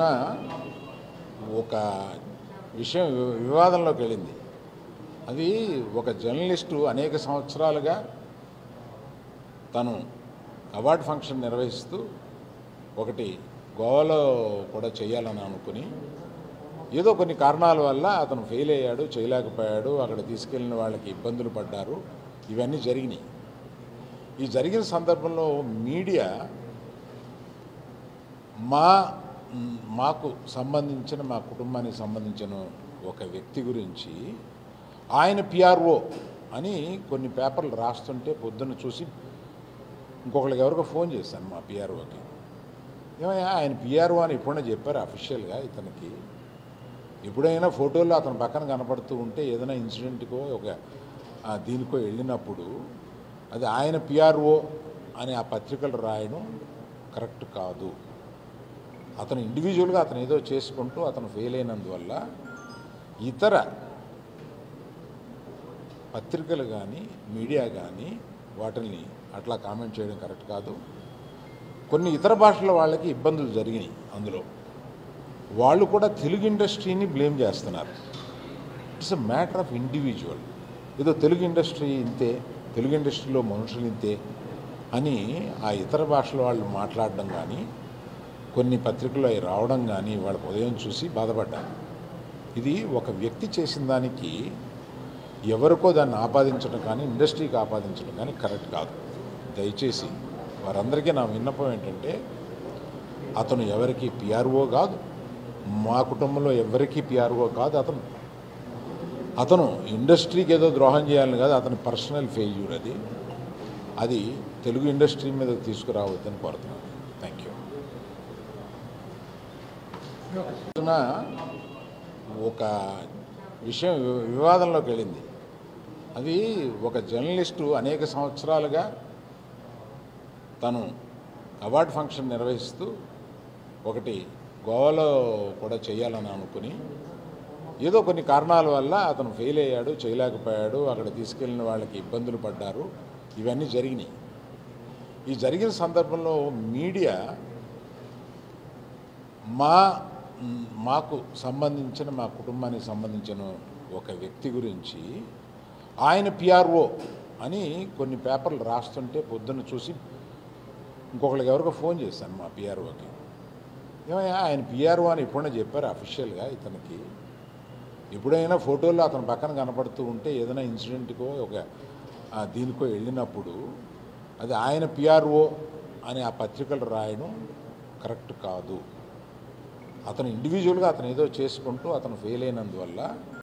రోజున ఒక విషయం వి- వివాదంలోకి వెళ్ళింది అది ఒక జర్నలిస్టు అనేక సంవత్సరాలుగా తను అవార్డు ఫంక్షన్ నిర్వహిస్తూ ఒకటి గోవాలో కూడా చేయాలని అనుకుని ఏదో కొన్ని కారణాల వల్ల అతను ఫెయిల్ అయ్యాడు చేయలేకపోయాడు అక్కడ తీసుకెళ్ళిన వాళ్ళకి ఇబ్బందులు పడ్డారు ఇవన్నీ జరిగినాయి ఈ జరిగిన సందర్భంలో మీడియా మా మ్, మాకు సంబంధించిన మా కుటుంబానికి సంబంధించిన ఒక వ్యక్తి గురించి ఆయన పిఆర్ఓ అని కొన్ని పేపర్లు రాస్తుంటే పొద్దున్న చూసి ఇంకొకరికి ఎవరికో ఫోన్ చేశాను మా పిఆర్ఓకి ఏమయ్యా ఆయన పిఆర్ఓ అని ఎప్పుడైనా చెప్పారు అఫీషియల్గా ఇతనికి ఎప్పుడైనా ఫోటోల్లో అతని పక్కన కనపడుతూ ఉంటే ఏదైనా ఇన్సిడెంట్కో ఒక ఆ, దీనికో వెళ్ళినప్పుడు అది ఆయన పిఆర్ఓ అని ఆ పత్రికలు రాయడం కరెక్ట్ కాదు అతను ఇండివిజువల్గా అతను ఏదో చేసుకుంటూ అతను ఫెయిల్ అయినందువల్ల ఇతర పత్రికలు కానీ మీడియా కానీ వాటిని అట్లా కామెంట్ చేయడం కరెక్ట్ కాదు కొన్ని ఇతర భాషల వాళ్ళకి ఇబ్బందులు జరిగినాయి అందులో వాళ్ళు కూడా తెలుగు ఇండస్ట్రీని బ్లేమ్ చేస్తున్నారు it's a matter of individual ఏదో తెలుగు ఇండస్ట్రీ ఇంతే తెలుగు ఇండస్ట్రీలో మనుషులు ఇంతే అని ఆ ఇతర భాషల వాళ్ళు మాట్లాడడం కానీ కొన్ని పత్రికల్లో అవి రావడం కానీ వాళ్ళ ఉదయం చూసి బాధపడ్డాను ఇది ఒక వ్యక్తి చేసిన దానికి ఎవరికో దాన్ని ఆపాదించడం కానీ ఇండస్ట్రీకి ఆపాదించడం కానీ కరెక్ట్ కాదు దయచేసి వారందరికీ నా విన్నపం ఏంటంటే అతను ఎవరికి పిఆర్ఓ కాదు మా కుటుంబంలో ఎవరికి పిఆర్ఓ కాదు అతను అతను ఇండస్ట్రీకి ఏదో ద్రోహం చేయాలని కాదు అతని పర్సనల్ ఫెయిల్యూర్ అది అది తెలుగు ఇండస్ట్రీ మీద తీసుకురావద్దని కోరుతున్నాను థ్యాంక్ యూ రోజున ఒక విషయం వి- వివాదంలోకి వెళ్ళింది అది ఒక జర్నలిస్టు అనేక సంవత్సరాలుగా తను అవార్డు ఫంక్షన్ నిర్వహిస్తూ ఒకటి గోవాలో కూడా చేయాలని అనుకుని ఏదో కొన్ని కారణాల వల్ల అతను ఫెయిల్ అయ్యాడు చేయలేకపోయాడు అక్కడ తీసుకెళ్ళిన వాళ్ళకి ఇబ్బందులు పడ్డారు ఇవన్నీ జరిగినాయి ఈ జరిగిన సందర్భంలో మీడియా మా మ్, మాకు సంబంధించిన మా కుటుంబానికి సంబంధించిన ఒక వ్యక్తి గురించి ఆయన పిఆర్ఓ అని కొన్ని పేపర్లు రాస్తుంటే పొద్దున్న చూసి ఇంకొకరికి ఎవరికో ఫోన్ చేశాను మా పిఆర్ఓకి ఏమయ్యా ఆయన పిఆర్ఓ అని ఎప్పుడైనా చెప్పారు అఫీషియల్గా ఇతనికి ఎప్పుడైనా ఫోటోల్లో అతని పక్కన కనపడుతూ ఉంటే ఏదైనా ఇన్సిడెంట్కో ఒక ఆ, దీనికో వెళ్ళినప్పుడు అది ఆయన పిఆర్ఓ అని ఆ పత్రికలు రాయడం కరెక్ట్ కాదు అతను ఇండివిజువల్గా అతను ఏదో చేసుకుంటూ అతను ఫెయిల్ అయినందువల్ల